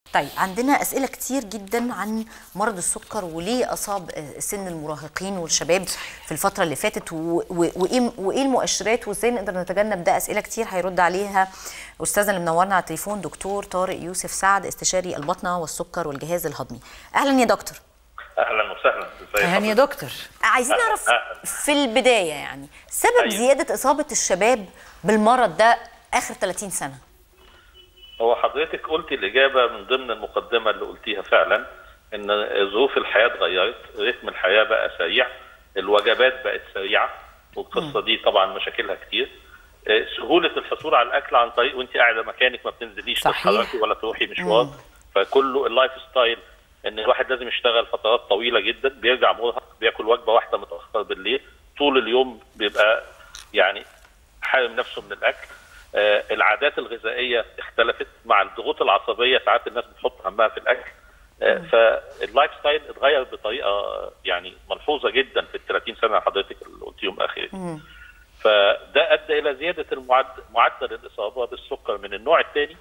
طيب عندنا أسئلة كتير جدا عن مرض السكر وليه أصاب سن المراهقين والشباب في الفترة اللي فاتت و- و- وإيه وإيه المؤشرات وإزاي نقدر نتجنب ده أسئلة كتير هيرد عليها أستاذنا اللي منورنا على التليفون دكتور طارق يوسف سعد استشاري البطنة والسكر والجهاز الهضمي أهلا يا دكتور اهلا وسهلا ازي اهلا يا حضرتك؟ دكتور عايزين نعرف أهلاً. في البداية يعني سبب أيوة. زيادة إصابة الشباب بالمرض ده آخر 30 سنة هو حضرتك قلتي الاجابه من ضمن المقدمه اللي قلتيها فعلا ان ظروف الحياه اتغيرت رتم الحياه بقى سريع الوجبات بقت سريعه والقصه دي طبعا مشاكلها كتير آه، سهوله الحصول على الاكل عن طريق وانت قاعده مكانك ما بتنزليش صحيح. تتحركي ولا تروحي مشوار فكله اللايف ستايل ان الواحد لازم يشتغل فترات طويله جدا بيرجع مرهق بياكل وجبه واحده متاخر بالليل طول اليوم بيبقى يعني حارم نفسه من الاكل آه العادات الغذائيه اختلفت مع الضغوط العصبيه ساعات الناس بتحط همها في الاكل آه فاللايف ستايل اتغير بطريقه يعني ملحوظه جدا في ال 30 سنه اللي حضرتك اللي قلتيهم اخيرا فده ادى الى زياده المعدل معدل الاصابه بالسكر من النوع الثاني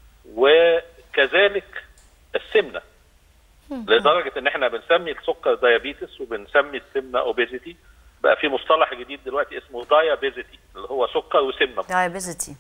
وكذلك السمنه لدرجه ان احنا بنسمي السكر دايابيتس وبنسمي السمنه اوبيزيتي بقى في مصطلح جديد دلوقتي اسمه دايابيزيتي اللي هو سكر وسمنه دايابيزيتي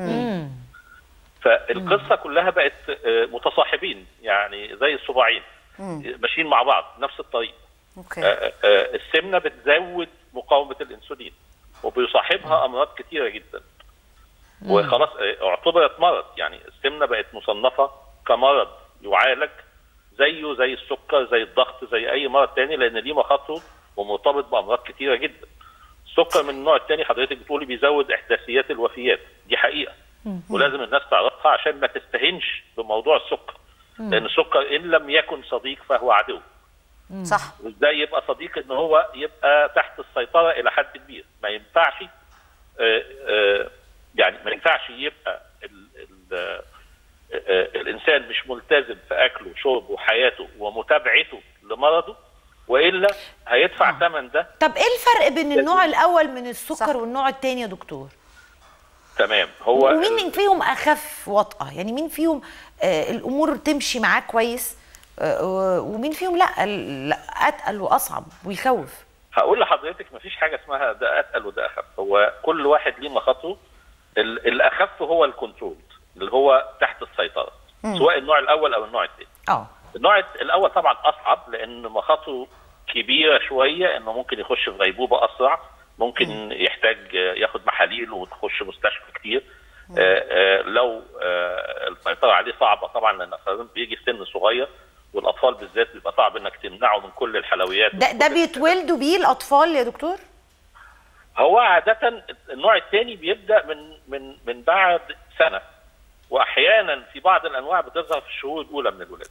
فالقصه كلها بقت آه، متصاحبين يعني زي الصباعين ماشيين مع بعض نفس الطريق اوكي آه، آه، السمنه بتزود مقاومه الانسولين وبيصاحبها امراض كتيره جدا وخلاص آه، اعتبرت مرض يعني السمنه بقت مصنفه كمرض يعالج زيه زي السكر زي الضغط زي اي مرض تاني لان ليه مخاطره ومرتبط بامراض كتيره جدا السكر من النوع الثاني حضرتك بتقولي بيزود احداثيات الوفيات دي حقيقه ولازم الناس تعرفها عشان ما تستهينش بموضوع السكر لان السكر ان لم يكن صديق فهو عدو صح وازاي يبقى صديق ان هو يبقى تحت السيطره الى حد كبير ما ينفعش آه، آه، يعني ما ينفعش يبقى ال ال آه، آه، الانسان مش ملتزم في اكله وشربه وحياته ومتابعته لمرضه والا هيدفع ثمن ده طب ايه الفرق بين النوع الاول من السكر صح. والنوع الثاني يا دكتور تمام هو ومين فيهم اخف وطأة يعني مين فيهم آه الامور تمشي معاه كويس آه ومين فيهم لا لا اتقل واصعب ويخوف هقول لحضرتك مفيش حاجه اسمها ده اتقل وده اخف هو كل واحد ليه مخاطره ال- الاخف هو الكنترول اللي هو تحت السيطره سواء النوع الاول او النوع الثاني اه النوع الاول طبعا اصعب لان مخاطره كبيره شويه انه ممكن يخش في غيبوبه اسرع ممكن يحتاج آه، ياخد محاليل وتخش مستشفى كتير آه، آه، لو آه، السيطره عليه صعبه طبعا لان أصلاً بيجي في سن صغير والاطفال بالذات بيبقى صعب انك تمنعه من كل الحلويات ده ده بيتولدوا بيه الاطفال يا دكتور هو عادة النوع الثاني بيبدأ من من من بعد سنة وأحيانا في بعض الأنواع بتظهر في الشهور الأولى من الولادة.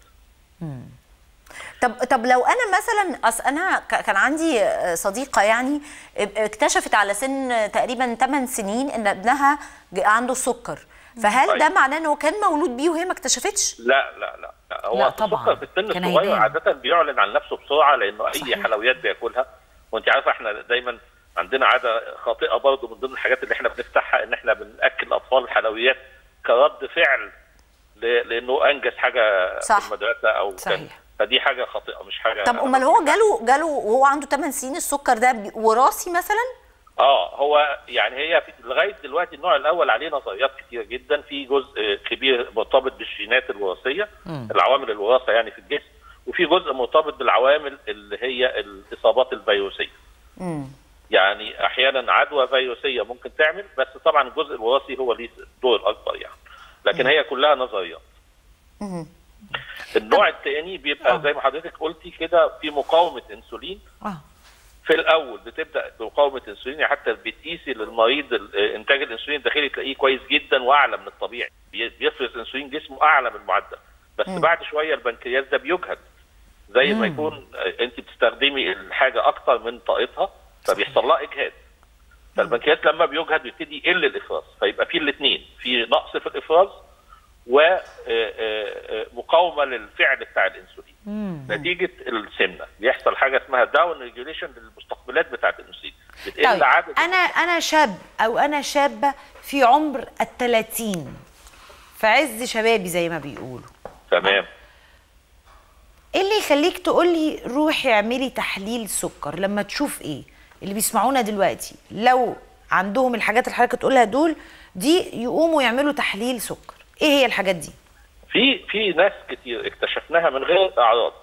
طب طب لو انا مثلا أص انا ك- كان عندي آه، صديقه يعني اب- اكتشفت على سن تقريبا 8 سنين ان ابنها ج- عنده السكر فهل طيب. ده معناه انه كان مولود بيه وهي ما اكتشفتش لا لا لا, لا. هو لا السكر طبعاً. في السن كان الصغير هيبان. عادة بيعلن عن نفسه بسرعة لأنه أي صحيح. حلويات بياكلها وأنت عارفة إحنا دايما عندنا عادة خاطئة برضه من ضمن الحاجات اللي إحنا بنفتحها إن إحنا بنأكل الأطفال الحلويات كرد فعل ل- لأنه أنجز حاجة صح. في المدرسة أو كان صحيح. فدي حاجة خاطئة مش حاجة طب امال هو جاله جاله وهو عنده 8 سنين السكر ده بي- وراثي مثلا اه هو يعني هي في لغايه دلوقتي النوع الاول عليه نظريات كتيره جدا في جزء كبير مرتبط بالجينات الوراثيه العوامل الوراثه يعني في الجسم وفي جزء مرتبط بالعوامل اللي هي الاصابات الفيروسيه يعني احيانا عدوى فيروسيه ممكن تعمل بس طبعا الجزء الوراثي هو ليه الدور الاكبر يعني لكن هي كلها نظريات النوع الثاني بيبقى زي ما حضرتك قلتي كده في مقاومه انسولين اه في الاول بتبدا بمقاومه انسولين يعني حتى بتقيسي للمريض ال- انتاج الانسولين الداخلي تلاقيه كويس جدا واعلى من الطبيعي بي- بيفرز انسولين جسمه اعلى من المعدل بس بعد شويه البنكرياس ده بيجهد زي ما يكون آه، انت بتستخدمي الحاجه اكتر من طاقتها فبيحصل لها اجهاد فالبنكرياس لما بيجهد بيبتدي يقل الافراز فيبقى في الاثنين في نقص في الافراز ومقاومه للفعل بتاع الانسولين نتيجه السمنه بيحصل حاجه اسمها داون ريجوليشن للمستقبلات بتاعه الانسولين بتقل طيب عدد انا انا شاب او انا شابه في عمر الثلاثين في عز شبابي زي ما بيقولوا تمام ايه اللي يخليك تقولي روحي اعملي تحليل سكر لما تشوف ايه اللي بيسمعونا دلوقتي لو عندهم الحاجات اللي حضرتك تقولها دول دي يقوموا يعملوا تحليل سكر ايه هي الحاجات دي في في ناس كتير اكتشفناها من غير اعراض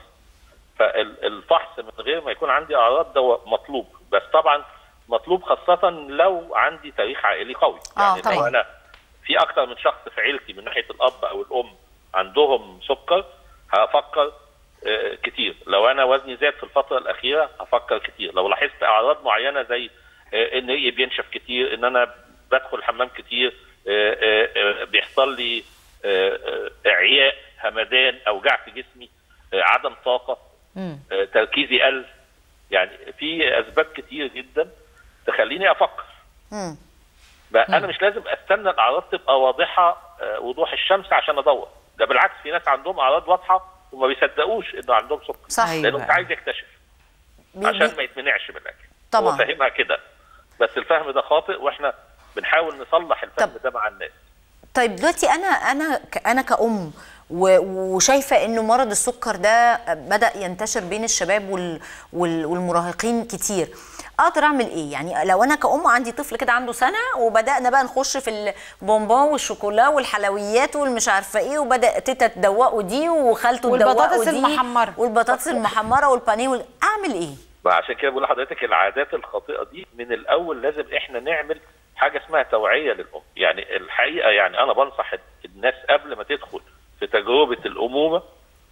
فالفحص من غير ما يكون عندي اعراض ده مطلوب بس طبعا مطلوب خاصه لو عندي تاريخ عائلي قوي آه، يعني لو طبعاً. انا في اكتر من شخص في عيلتي من ناحيه الاب او الام عندهم سكر هفكر آه، كتير لو انا وزني زاد في الفتره الاخيره هفكر كتير لو لاحظت اعراض معينه زي آه، ان ريقي بينشف كتير ان انا بدخل الحمام كتير آه، آه، آه، بيحصل لي آه، آه، اعياء همدان اوجاع في جسمي آه، عدم طاقه آه، تركيزي قل يعني في اسباب كتير جدا تخليني افكر مم. بقى انا مش لازم استنى الاعراض تبقى واضحه آه، وضوح الشمس عشان ادور ده بالعكس في ناس عندهم اعراض واضحه وما بيصدقوش انه عندهم سكر صح. أيوة. لانه مش عايز يكتشف بي- عشان بي- ما يتمنعش من الاكل طبعاً. هو فاهمها كده بس الفهم ده خاطئ واحنا بنحاول نصلح الفهم طب. ده مع الناس طيب دلوقتي انا انا ك- انا كأم و- وشايفه انه مرض السكر ده بدا ينتشر بين الشباب وال وال والمراهقين كتير اقدر اعمل ايه يعني لو انا كأم عندي طفل كده عنده سنه وبدانا بقى نخش في البونبون والشوكولا والحلويات والمش عارفه ايه وبدا تيتا تدوقوا دي وخالته والبطاطس تدوقوا دي المحمرة. والبطاطس المحمره والبانيه وال... اعمل ايه ما عشان كده بقول لحضرتك العادات الخاطئه دي من الاول لازم احنا نعمل حاجه اسمها توعيه للام يعني الحقيقه يعني انا بنصح الناس قبل ما تدخل في تجربه الامومه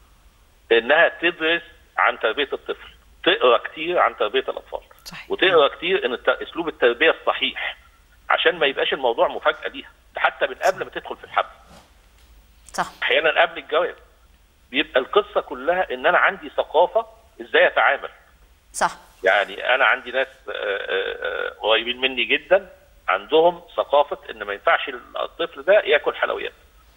انها تدرس عن تربيه الطفل تقرا كتير عن تربيه الاطفال صحيح. وتقرا كتير ان الت- اسلوب التربيه الصحيح عشان ما يبقاش الموضوع مفاجاه ليها ده حتى من قبل ما تدخل في الحمل صح احيانا قبل الجواز بيبقى القصه كلها ان انا عندي ثقافه ازاي اتعامل صح يعني انا عندي ناس آه، آه، آه، قريبين مني جدا عندهم ثقافه ان ما ينفعش الطفل ده ياكل حلويات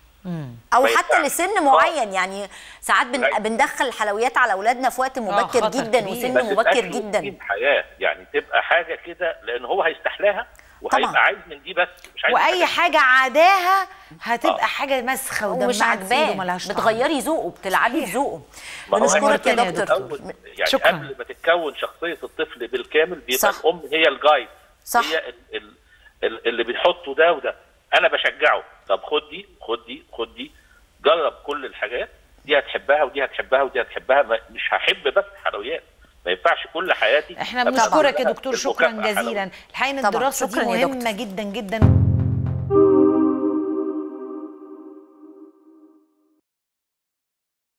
او ما حتى ينفعش. لسن معين يعني ساعات بن... أيوة. بندخل الحلويات على اولادنا في وقت مبكر خطر جدا كبير. وسن بس مبكر الأكل جدا روتين حياه يعني تبقى حاجه كده لان هو هيستحلاها وهيبقى طبعاً. عايز من دي بس مش عايز واي حاجه عاداها هتبقى آه. حاجه مسخه ومش ودمها تقيل عاجباه وملهاش طعم. بتغيري ذوقه بتلعبي في ذوقه ما هو بنشكرك يا إحنا دكتور الأول يعني شكراً. قبل ما تتكون شخصيه الطفل بالكامل بيبقى صح. الام هي الجايد صح. هي ال ال ال اللي بيحطوا ده وده انا بشجعه طب خد دي خد دي خد دي جرب كل الحاجات دي هتحبها ودي هتحبها ودي هتحبها ما مش هحب بس حلويات ما ينفعش كل حياتي احنا أبقى بنشكرك يا كلها دكتور بالمكافأة شكرا حلويات. جزيلا الحقيقه ان طبعاً. الدراسه دي شكراً يا مهمه دكتور. جدا جدا